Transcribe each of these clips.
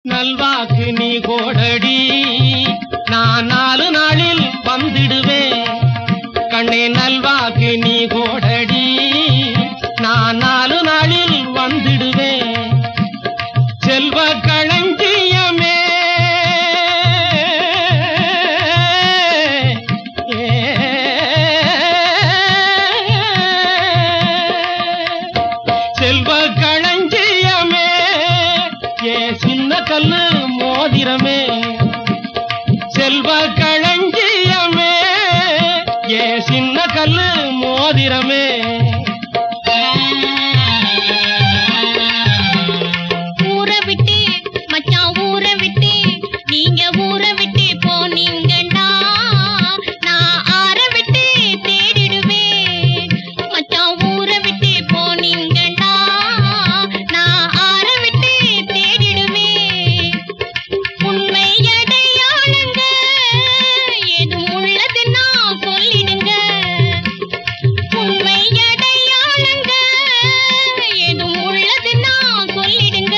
நல்வாக்கு நீ கோடடி நான் நாலு நாளில் வந்திடுவேன் கண்ணே நல்வாக்கு நீ கோடடி நான் நாலு நாளில் வந்திடுவேன் செல்வ களஞ்சியமே செல்வ களஞ்சியமே ஏ சின்ன கல்லு மோதிரமே செல்வ களஞ்சியமே ஏ சின்ன கல்லு மோதிரமே ஊரை விட்டு மச்சான் ஊரை விட்டு நீங்க ஊரை விட்டு போனீங்கன்னா நான் ஆற விட்டு தேடிடுவேன் மச்சான் ஊரை விட்டு போனீங்கன்னா நான் ஆற விட்டு தேடிடுவேன் உண்மை அடையாளங்க ஏதும் உள்ளதுன்னா சொல்லிடுங்க உண்மை அடையாளங்க ஏதும் உள்ளதுன்னா சொல்லிடுங்க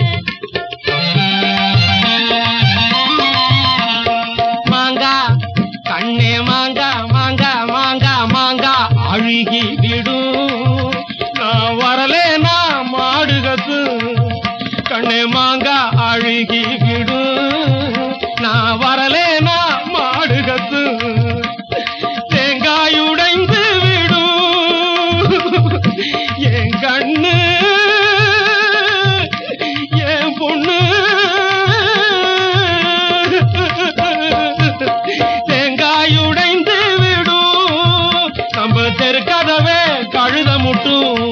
மாங்கா கண்ணே மாங்கா மாங்கா மாங்கா மாங்கா அழுகி விடும் நான் வரலேனா மாடுகத்து கண்ணே மாங்கா அழுகி விடும் நான் வரலேனா மாடுகத்து தேங்காய் உடைந்து விடும் என் கண்ணு என் பொண்ணு தேங்காய் உடைந்து விடும் நம்ம தெருக்கதவே கழுத முட்டும்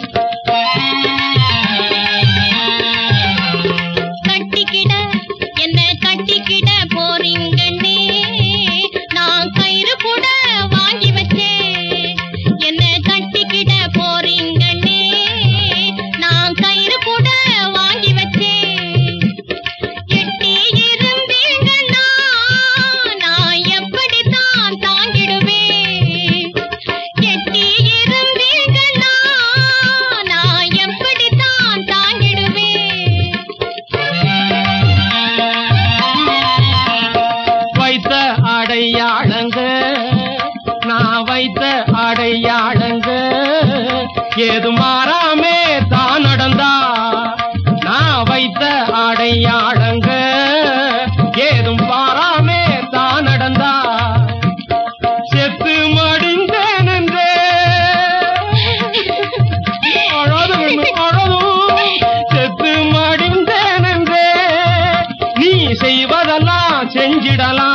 கட்டிக்கிட என்ன கட்டிக்கிட போறீங்கன்னே நான் கயிறு கூட வாங்கி வச்சேன் என்ன கட்டிக்கிட போறீங்கன்னே நான் கயிறு கூட வாங்கி வச்சேன் எட்டி இருந்தீங்கன்னா நான் எப்படித்தான் தாங்கிடுவேன் எட்டி இருந்தீங்கன்னா நான் எப்படித்தான் தாங்கிடுவேன் வைத்த அடையாளங்க நான் வைத்த அடையாளங்க ஏது மாறாமே தான் நடந்தா நான் வைத்த அடையாளங்க ஏதும் மாறாமே தான் நடந்தா செத்து மடிந்தேன் என்றே அழாது கண்ணு, அழாது. செத்து மடிந்தேன் என்றே நீ செய்வதெல்லாம் செஞ்சிடலாம்